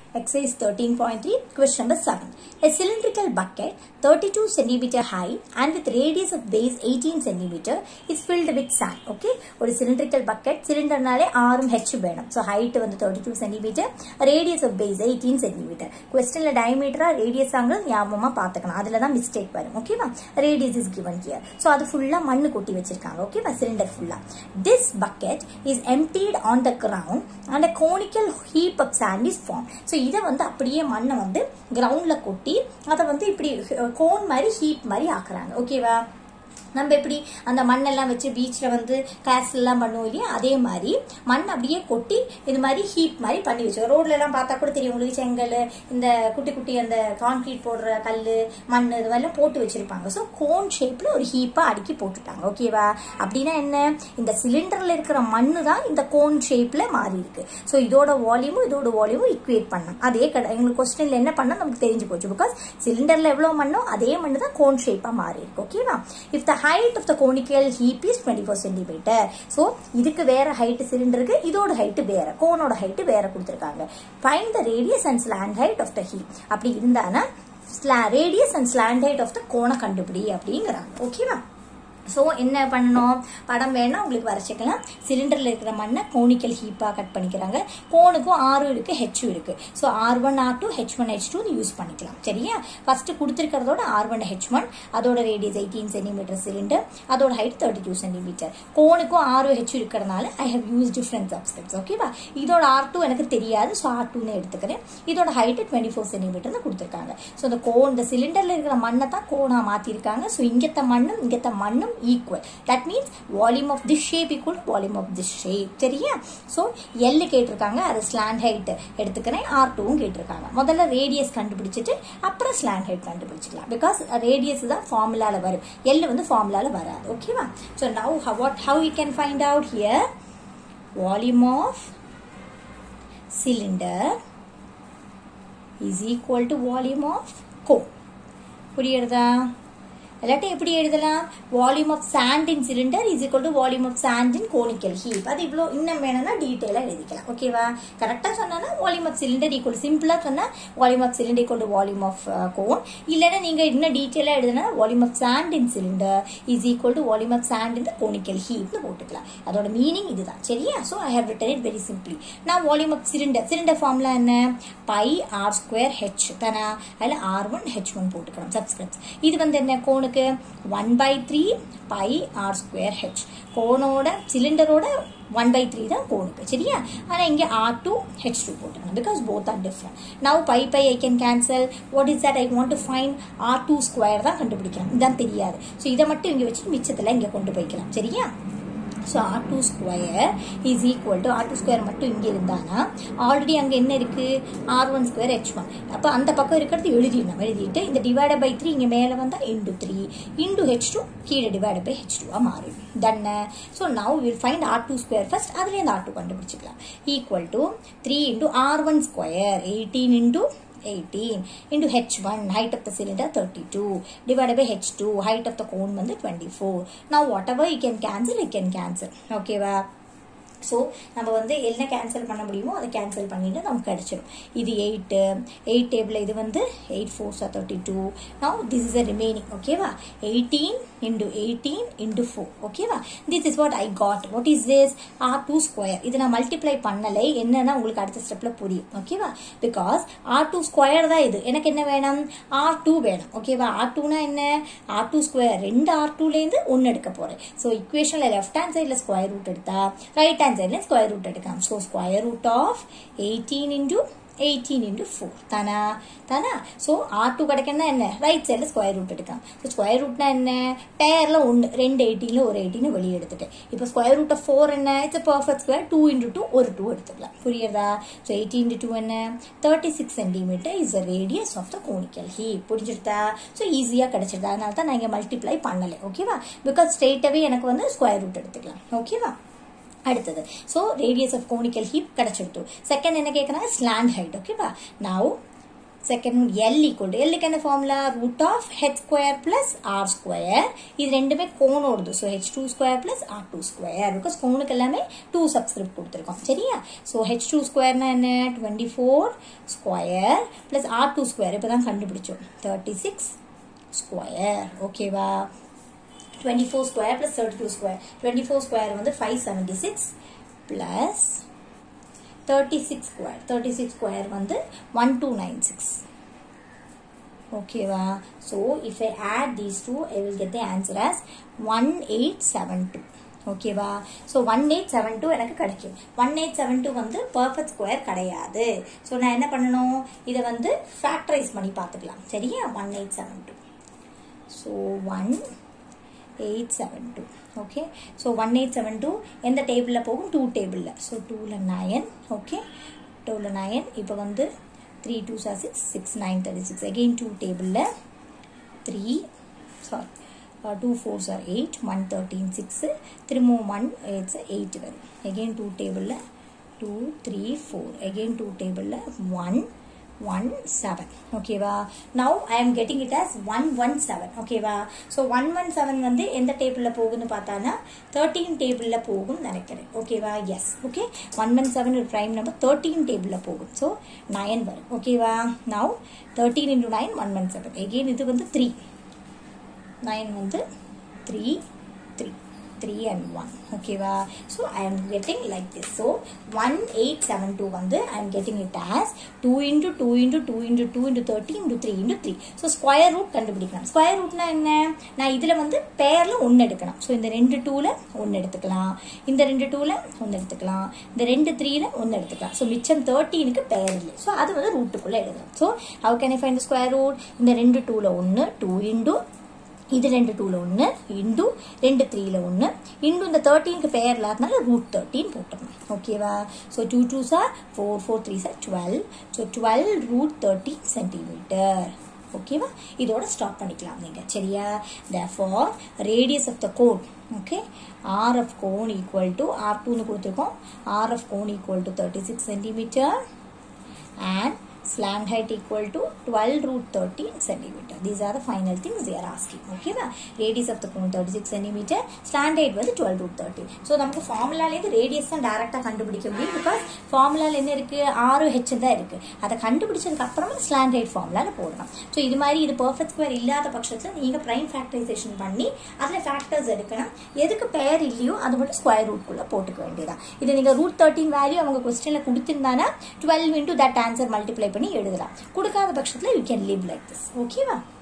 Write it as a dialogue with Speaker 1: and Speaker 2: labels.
Speaker 1: Exercise 13.3, question number 7. A cylindrical bucket 32 centimeter high and with radius of base 18 centimeter is filled with sand. Okay, ஒரு cylindrical bucket சிலிண்டர்னாலே ஆறும் H வேணும் so height வந்து thirty two centimetre radius of base eighteen centimetre கொஸ்டின்ல டயமீட்டரா radius ஆங்கிறது ஞாபகமா பார்த்துக்கணும் அதில் தான் மிஸ்டேக் வரும் ஓகேவா radius is given here so அது ஃபுல்லாக மண்ணு கொட்டி வச்சிருக்காங்க ஓகேவா சிலிண்டர் ஃபுல்லாக this bucket is emptied on the ground and a conical heap of sand is form so இதை வந்து அப்படியே மண்ணை வந்து கிரவுண்ட்ல கொட்டி அதை வந்து இப்படி கோன் மாதிரி ஹீப் மாதிரி ஆக்குறாங்க ஓகேவா நம்ம எப்படி அந்த மண்ணெல்லாம் வச்சு பீச்சில் வந்து எல்லாம் பண்ணுவோம் இல்லையா அதே மாதிரி மண் அப்படியே கொட்டி இது மாதிரி ஹீப் மாதிரி பண்ணி வச்சு ரோட்ல எல்லாம் பார்த்தா கூட தெரியும் உங்களுக்கு செங்கல் இந்த குட்டி குட்டி அந்த கான்கிரீட் போடுற கல் மண் இது மாதிரிலாம் போட்டு வச்சிருப்பாங்க ஸோ கோன் ஷேப்ல ஒரு ஹீப்பா அடுக்கி போட்டுட்டாங்க ஓகேவா அப்படின்னா என்ன இந்த சிலிண்டர்ல இருக்கிற மண்ணு தான் இந்த கோன் ஷேப்ல மாறி இருக்கு ஸோ இதோட வால்யூமும் இதோட வால்யூமும் இக்குவேட் பண்ணணும் அதே கடை எங்களுக்கு கொஸ்டின்ல என்ன பண்ணா நமக்கு தெரிஞ்சு போச்சு பிகாஸ் சிலிண்டர்ல எவ்வளவு மண்ணோ அதே மண்ணு தான் கோன் ஷேப்பா மாறி இருக்கு ஓகேவா if the height of the conical heap is 24 centimeter so இதுக்கு வேற ஹைட் சிலிண்டருக்கு இதோட ஹைட் வேற கோனோட ஹைட் வேற கொடுத்திருக்காங்க find the radius and slant height of the heap அப்படி இருந்தானா radius and slant height of the கோண கண்டுபிடி அப்படிங்கிறாங்க ஓகேவா ஸோ என்ன பண்ணணும் படம் வேணா உங்களுக்கு வரைச்சிக்கலாம் சிலிண்டரில் இருக்கிற மண்ணை கோனிக்கல் ஹீப்பாக கட் பண்ணிக்கிறாங்க கோனுக்கும் ஆறும் இருக்கு ஹெச்சும் இருக்கு so R one R two H one H two use பண்ணிக்கலாம் சரியா ஃபர்ஸ்ட் கொடுத்துருக்கிறதோட ஆர் ஒன் ஹெச் ஒன் அதோட ரேடியஸ் எயிட்டீன் சென்டிமீட்டர் சிலிண்டர் அதோட ஹைட் தேர்ட்டி டூ சென்டிமீட்டர் கோனுக்கும் ஆறு ஹெச் இருக்கிறதுனால I have use different subscripts ஓகேவா இதோட ஆர் டூ எனக்கு தெரியாது ஸோ ஆர் டூன்னு எடுத்துக்கிறேன் இதோட ஹைட் டுவெண்ட்டி ஃபோர் சென்டிமீட்டர் கொடுத்துருக்காங்க ஸோ இந்த கோன் இந்த சிலிண்டரில் இருக்கிற மண்ணை தான் கோனாக மாற்றிருக்காங்க ஸோ இங்கத்த மண்ணும் இங்கத்த மண்ணும் equal that means volume of this shape equal to volume of this shape சரியா so L கேட்டிருக்காங்க அது slant height எடுத்துக்கிறேன் R2 கேட்டிருக்காங்க முதல்ல ரேடியஸ் கண்டுபிடிச்சிட்டு அப்புறம் slant height கண்டுபிடிச்சிக்கலாம் because ரேடியஸ் தான் ஃபார்முலால வரும் L வந்து ஃபார்முலால வராது ஓகேவா so now how, what how you can find out here volume of cylinder is equal to volume of cone புரியுறதா இல்லாட்டி எப்படி எழுதலாம் volume of sand in cylinder is equal to volume of sand in conical heap அது இவ்வளோ இன்னும் வேணும்னா டீட்டெயிலாக எழுதிக்கலாம் ஓகேவா கரெக்டாக சொன்னா வால்யூம் ஆஃப் சிலிண்டர் ஈக்குவல் சிம்பிளாக சொன்னால் volume of cylinder equal to volume of cone இல்லைன்னா நீங்கள் இன்னும் டீட்டெயிலாக எழுதுனா volume of sand in cylinder is equal to volume of sand in the conical ஹீப்னு போட்டுக்கலாம் அதோட மீனிங் இதுதான் சரியா so I have written it very simply நான் வால்யூம் ஆஃப் சிலிண்டர் சிலிண்டர் ஃபார்ம்ல என்ன பை ஆர் ஸ்கொயர் ஹெச் தானே அதில் ஆர் ஒன் ஹெச் ஒன் போட்டுக்கிறோம் சப்ஸ்கிரிப்ஸ் இது வந்து என்ன கோனுக்கு one by three pi R square H கோனோட சிலிண்டரோட ஒன் பை த்ரீ தான் கோனுக்கு சரியா ஆனால் இங்கே ஆர் டூ ஹெச் டூ போட்டுக்கணும் because both are different now pi pi I can cancel what is that I want to find R two square தான் கண்டுபிடிக்கலாம் இதுதான் தெரியாது ஸோ இதை மட்டும் இங்கே வச்சுட்டு மிச்சத்தில் இங்கே கொண்டு போய்க்கலாம் சரியா so R two square is equal to R two square மட்டும் இங்கே இருந்தானா ஆல்ரெடி அங்கே என்ன இருக்கு R one square H one அப்போ அந்த பக்கம் இருக்கிறது எழுதிடணும் எழுதிட்டு இந்த டிவைட பை த்ரீ இங்கே மேலே வந்தால் into three into H two கீழே டிவைட பை ஹெச் டூவாக மாறும் தன்ன so now will find R two square first அதுலேருந்து ஆர் டூ கண்டுபிடிச்சிக்கலாம் equal to three into R one square eighteen into 18 into h1 height of the cylinder 32 divided by h2 height of the cone வந்து 24 now whatever you can cancel you can cancel okay வா so நம்ம வந்து என்ன cancel பண்ண முடியுமோ அதை cancel பண்ணிட்டு நமக்கு கிடைச்சிடும் இது எயிட்டு எயிட் டேபிள் இது வந்து eight four are thirty two now this is a remaining ஓகேவா eighteen into eighteen into four ஓகேவா this is what I got what is this R two square இதை நான் மல்டிப்ளை பண்ணலை என்னன்னா உங்களுக்கு அடுத்த ஸ்டெப்ல புரியும் ஓகேவா பிகாஸ் ஆர் டூ ஸ்கொயர் தான் இது எனக்கு என்ன வேணும் ஆர் டூ வேணும் ஓகேவா ஆர் டூனா என்ன ஆர் டூ ஸ்கொயர் ரெண்டு ஆர் டூலேருந்து ஒன்று எடுக்க போறேன் ஸோ இக்குவேஷனில் லெஃப்ட் ஹேண்ட் சைடில் ஸ்கொயர் ரூட் எடுத்தா ரைட் ஹேண்ட் சைடில் ஸ்கொயர் ரூட் எடுக்கலாம் so square root of eighteen into eighteen into four தானா தானா ஸோ ஆர் டூ கிடைக்கணும்னா என்ன ரைட் சைடில் ஸ்கொயர் ரூட் எடுக்கலாம் ஸோ ஸ்கொயர் ரூட்னா என்ன பேரில் ஒன்று ரெண்டு எயிட்டீனில் ஒரு எயிட்டீன் வெளியே எடுத்துட்டேன் இப்போ ஸ்கொயர் ரூட் ஆஃப் ஃபோர் என்ன it's perfect square two into two ஒரு டூ எடுத்துக்கலாம் புரியுறதா ஸோ எயிட்டீன் இன்டூ டூ என்ன thirty six centimetre is the radius of the conical heap புரிஞ்சிருத்தா ஸோ ஈஸியாக கிடைச்சிருதா அதனால தான் நான் இங்கே மல்டிப்ளை பண்ணலை ஓகேவா பிகாஸ் ஸ்ட்ரெயிட்டாகவே எனக்கு வந்து ஸ்கொயர் ரூட் எடுத்துக்கலாம் ஓகேவா அடுத்தது so radius of conical heap கிடைச்சிடுத்து செகண்ட் என்ன கேட்குறாங்க ஸ்லாண்ட் ஹைட் ஓகேவா now second one L equal to எல்லுக்கு என்ன formula root of H square plus R square இது ரெண்டுமே கோனோடுது so H two square plus R two square because கோனுக்கு எல்லாமே டூ சப்ஸ்கிரிப்ட் கொடுத்துருக்கோம் சரியா ஸோ ஹெச் டூ ஸ்கொயர்னா என்ன twenty four square plus R two square இப்போ தான் கண்டுபிடிச்சோம் தேர்ட்டி சிக்ஸ் ஸ்கொயர் ஓகேவா twenty four square plus thirty two square twenty four square வந்து five seventy six plus thirty six square thirty six square வந்து one two nine six ஓகேவா so if I add these two I will get the answer as one eight seven two ஓகேவா so one eight seven two எனக்கு கிடைக்கும் one eight seven two வந்து perfect square கிடையாது so நான் என்ன பண்ணணும் இதை வந்து ஃபேக்டரைஸ் பண்ணி பார்த்துக்கலாம் சரியா one eight seven two so one eight seven two okay so one eight seven two எந்த டேபிளில் போகும் டூ டேபிளில் ஸோ டூவில் நயன் ஓகே டூவில் நயன் இப்போ வந்து three two are six six nine thirty six again two டேபிளில் three sorry two four are eight one thirteen six திரும்பவும் ஒன் எயிட்ஸ் எயிட் வரும் அகெயின் டூ டேபிளில் two three four again two டேபிளில் one one seven ஓகேவா now I am getting it as one one seven ஓகேவா so one one seven வந்து எந்த டேபிளில் போகுதுன்னு பார்த்தானா தேர்ட்டீன் டேபிளில் போகும் நினைக்கிறேன் ஓகேவா yes okay one one seven ஒரு ப்ரைம் நம்பர் தேர்ட்டீன் டேபிளில் போகும் ஸோ நயன் வரும் ஓகேவா now thirteen into nine one one seven again இது வந்து த்ரீ நைன் வந்து three three three and one ஓகேவா so I am getting like this so one eight seven two வந்து I am getting it as two into two into two into two into thirty into three into three so square root கண்டுபிடிக்கலாம் square ரூட்னா என்ன நான் இதில் வந்து பேரில் ஒன்று எடுக்கணும் ஸோ இந்த ரெண்டு டூவில் ஒன்று எடுத்துக்கலாம் இந்த ரெண்டு டூவில் ஒன்று எடுத்துக்கலாம் இந்த ரெண்டு த்ரீல ஒன்று எடுத்துக்கலாம் ஸோ மிச்சம் தேர்ட்டீனுக்கு பேர் இல்லை ஸோ அது வந்து ரூட்டுக்குள்ளே எழுதணும் so how can I find square root இந்த ரெண்டு டூவில் ஒன்று டூ இன்டூ இது ரெண்டு டூவில் ஒன்று இண்டு ரெண்டு த்ரீல ஒன்று இண்டு இந்த தேர்ட்டீனுக்கு பேர் இல்லாதனால ரூட் தேர்ட்டின் போட்டுக்கணும் ஓகேவா so two two are four four three are twelve so twelve root thirteen centimetre ஓகேவா இதோட ஸ்டாப் பண்ணிக்கலாம் நீங்கள் சரியா therefore radius of the cone okay R of cone equal to R டூன்னு கொடுத்துருக்கோம் R of cone equal to thirty six centimetre and slant height equal to 12 root 13 centimeter. These are the final things they are asking. Okay va? Radius of the cone 36 centimeter. Slant height வந்து 12 root 13. So நமக்கு ஃபார்முலாலேருந்து radius தான் டேரெக்டாக கண்டுபிடிக்க முடியும் because ஃபார்முலாவில் என்ன இருக்கு ஆறு ஹெச் தான் இருக்கு அதை கண்டுபிடிச்சதுக்கு அப்புறமா ஸ்லாண்ட் ஹைட் ஃபார்முலாவில் போடலாம் ஸோ இது மாதிரி இது பர்ஃபெக்ட் ஸ்கொயர் இல்லாத பட்சத்தில் நீங்கள் ப்ரைம் ஃபேக்டரைசேஷன் பண்ணி அதில் ஃபேக்டர்ஸ் எடுக்கணும் எதுக்கு பேர் இல்லையோ அது மட்டும் ஸ்கொயர் ரூட்குள்ளே போட்டுக்க வேண்டியதான் இது நீங்கள் ரூட் தேர்ட்டின் வேல்யூ அவங்க கொஸ்டினில் கொடுத்துருந்தானா twelve into that answer multiply பண்ணி எழுதலாம் கொடுக்காத பட்சத்தில் you can leave like this ஓகேவா